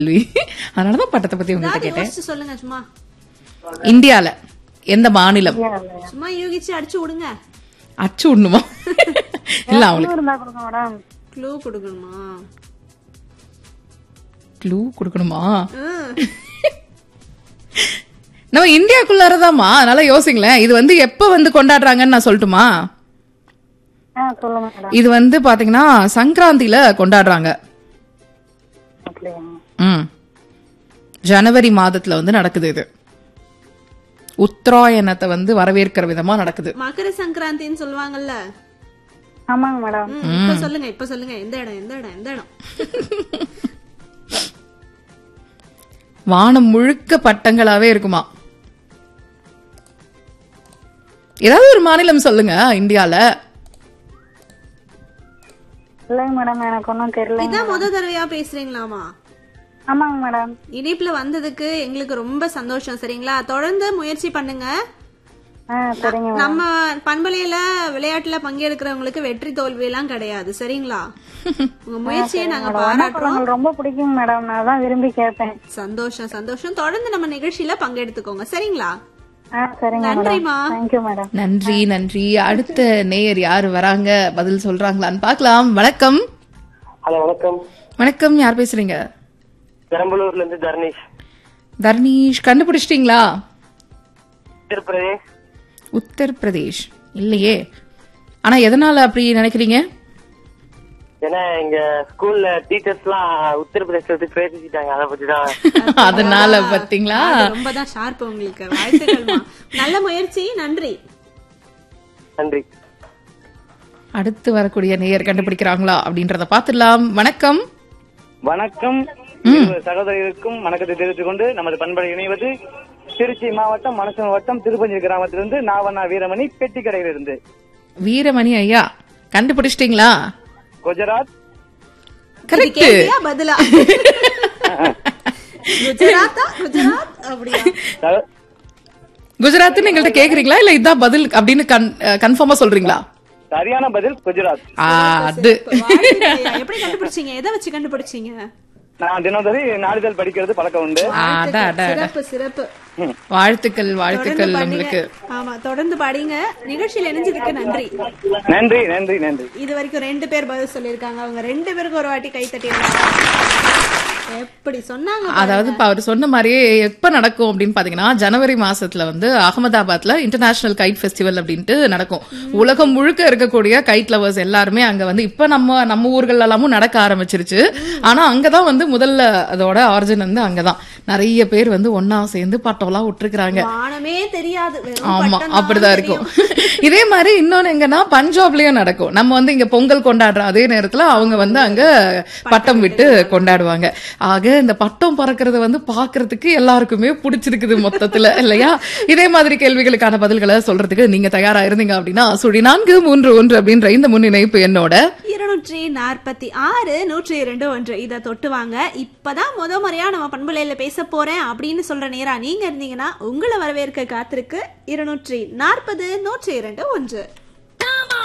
கேள்வி அதனாலதான் பட்டத்தை பத்தி உங்ககிட்ட ஏதாவது கேட்டேன் யோசிச்சு சொல்லுங்க சும்மா இந்தியால எந்த மாநிலம் சும்மா யூகிச்சு அடிச்சு விடுங்க அச்சு விடணுமா இல்ல அவங்களுக்கு இருந்தா கொடுங்க மேடம் க்ளூ கொடுக்கணுமா க்ளூ கொடுக்கணுமா ம். நம்ம இந்தியாக்குள்ளாரதாம்மா அதனால யோசிங்களேன் இது வந்து எப்ப வந்து கொண்டாடுறாங்கன்னு நான் சொல்லட்டுமா ஆ சொல்லுங்க மேடம் இது வந்து பாத்தீங்கன்னா சங்கராந்தில கொண்டாடுறாங்க அப்படியா ம் ஜனவரி மாதத்துல வந்து நடக்குது இது உத்தராயணத்தை வந்து வரவேற்கிற விதமா நடக்குது மகர சங்கராந்தின்னு சொல்லுவாங்கல்ல ஆமாங்க மேடம் ம், இப்ப சொல்லுங்க இப்ப சொல்லுங்க எந்த இடம் எந்த இடம் எந்த இடம் வானம் முழுக்க பட்டங்களாவே இருக்குமா ஏதாவது ஒரு மாநிலம் சொல்லுங்க இந்தியால இல்லைங்க மேடம் எனக்கு ஒன்றும் தெரியல இதான் முத தடவையா பேசுறீங்களாமா ஆமாங்க மேடம் இணைப்புல வந்ததுக்கு எங்களுக்கு ரொம்ப சந்தோஷம் சரிங்களா தொடர்ந்து முயற்சி பண்ணுங்க ஆ சரிங்க மேடம் நம்ம பண்பலையில விளையாட்டுல பங்கெடுக்கிறவங்களுக்கு வெற்றி தோல்வி எல்லாம் கிடையாது சரிங்களா உங்க முயற்சியை நாங்க பாராட்டுறோம் படங்கள் ரொம்ப பிடிக்கும் மேடம் நான் தான் விரும்பி கேட்பேன் சந்தோஷம் சந்தோஷம் தொடர்ந்து நம்ம நிகழ்ச்சியில பங்கெடுத்துக்கோங்க சரிங்களா ஆ சரிங்க மேடம் நன்றிமா தேங்க்யூ மேடம் நன்றி நன்றி அடுத்த நேயர் யாரு வராங்க பதில் சொல்றாங்களான்னு பார்க்கலாம் வணக்கம் ஹலோ வணக்கம் வணக்கம் யார் பேசுறீங்க பெரம்பலூர்ல இருந்து தர்ணேஷ் தர்ணீஷ் கண்டுபிடிச்சிட்டீங்களா உத்தரப்பிரதேஷ் உத்தரப்பிரதேஷ் இல்லையே ஆனா எதனால அப்படி நினைக்கிறீங்க ஏன்னா எங்க ஸ்கூல்ல டீச்சர்ஸ் எல்லாம் உத்தரப்பிரதேச பத்தி பேசிட்டாங்க அதை பத்தி தான் அதனால பாத்தீங்களா அது ரொம்ப தான் ஷார்ப் உங்களுக்கு வாழ்த்துக்கள்மா நல்ல முயற்சி நன்றி நன்றி அடுத்து வரக்கூடிய நேயர் கண்டுபிடிக்கிறாங்களா அப்படின்றத பாத்துடலாம் வணக்கம் வணக்கம் சகோதரருக்கும் வணக்கத்தை தெரிவித்துக் கொண்டு நமது பண்பலை இணைவது திருச்சி மாவட்டம் மணசன் வட்டம் திருப்பஞ்சி கிராமத்திலிருந்து நாவண்ணா வீரமணி பெட்டிக்கடையிலிருந்து வீரமணி ஐயா கண்டுபிடிச்சிட்டீங்களா குஜராத் இது கரெக்ட் கேள்வியா பதிலா குஜராத்தா குஜராத் அப்படியா சக- குஜராத்னு எங்கள்கிட்ட கேக்குறீங்களா இல்ல இதான் பதில் அப்படின்னு கன்ஃபார்மா சொல்றீங்களா சரியான பதில் குஜராத் ஆ, அது வாழ்த்துக்கள் ஐயா. எப்படி கண்டுபிடிச்சீங்க எதை வச்சு கண்டுபிடிச்சீங்க நான் தினசரி நாளிதழ் படிக்கிறது பழக்கம் உண்டு அட, அட, அட. சிறப்பு சிறப்பு வாழ்த்துக்கள் தொடர்ந்து வாழ்த்துக்கள் படிங்க உங்களுக்கு ஆமா தொடர்ந்து படிங்க நிகழ்ச்சியில் இணைஞ்சதுக்கு நன்றி நன்றி நன்றி நன்றி இது வரைக்கும் ரெண்டு பேர் பதில் சொல்லிருக்காங்க அவங்க ரெண்டு பேருக்கு ஒரு வாட்டி கை தட்டி எப்படி சொன்னாங்க பாருங்க. அதாவது இப்ப அவர் சொன்ன மாதிரியே எப்ப நடக்கும் அப்படின்னு பாத்தீங்கன்னா ஜனவரி மாசத்துல வந்து அகமதாபாத்ல இன்டர்நேஷனல் கைட் ஃபெஸ்டிவல் அப்படின்ட்டு நடக்கும் உலகம் முழுக்க இருக்கக்கூடிய கைட் லவர்ஸ் எல்லாருமே அங்க வந்து இப்ப நம்ம நம்ம ஊர்கள் எல்லாமும் நடக்க ஆரம்பிச்சிருச்சு ஆனா அங்கதான் வந்து முதல்ல அதோட ஆரிஜின் வந்து அங்கதான் நிறைய பேர் வந்து ஒன்னா சேர்ந்து பட்டம்லாம் விட்டுருக்காங்க வானமே தெரியாது வெறும் ஆமா பட்டம் தான் அப்படிதான் இருக்கும் இதே மாதிரி இன்னொன்னு எங்கன்னா பஞ்சாப்லயும் நடக்கும் நம்ம வந்து இங்க பொங்கல் கொண்டாடுற அதே நேரத்துல அவங்க வந்து அங்க பட்டம் விட்டு கொண்டாடுவாங்க ஆக இந்த பட்டம் பறக்கிறது வந்து பாக்குறதுக்கு எல்லாருக்குமே பிடிச்சிருக்குது மொத்தத்துல இல்லையா இதே மாதிரி கேள்விகளுக்கான பதில்களை சொல்றதுக்கு நீங்க தயாரா இருந்தீங்க அப்படின்னா சுழி நான்கு மூன்று ஒன்று அப்படின்ற இந்த முன்னிணைப்பு என்னோட இருநூற்றி நாற்பத்தி ஆறு நூற்றி இரண்டு ஒன்று இதை தொட்டு வாங்க இப்பதான் முத முறையா நம்ம பண்புலையில பேச போறேன் அப்படின்னு சொல்ற நேரா நீங்க இருந்தீங்கன்னா உங்களை வரவேற்க காத்திருக்கு இருநூற்றி நாற்பது நூற்றி இரண்டு ஒன்று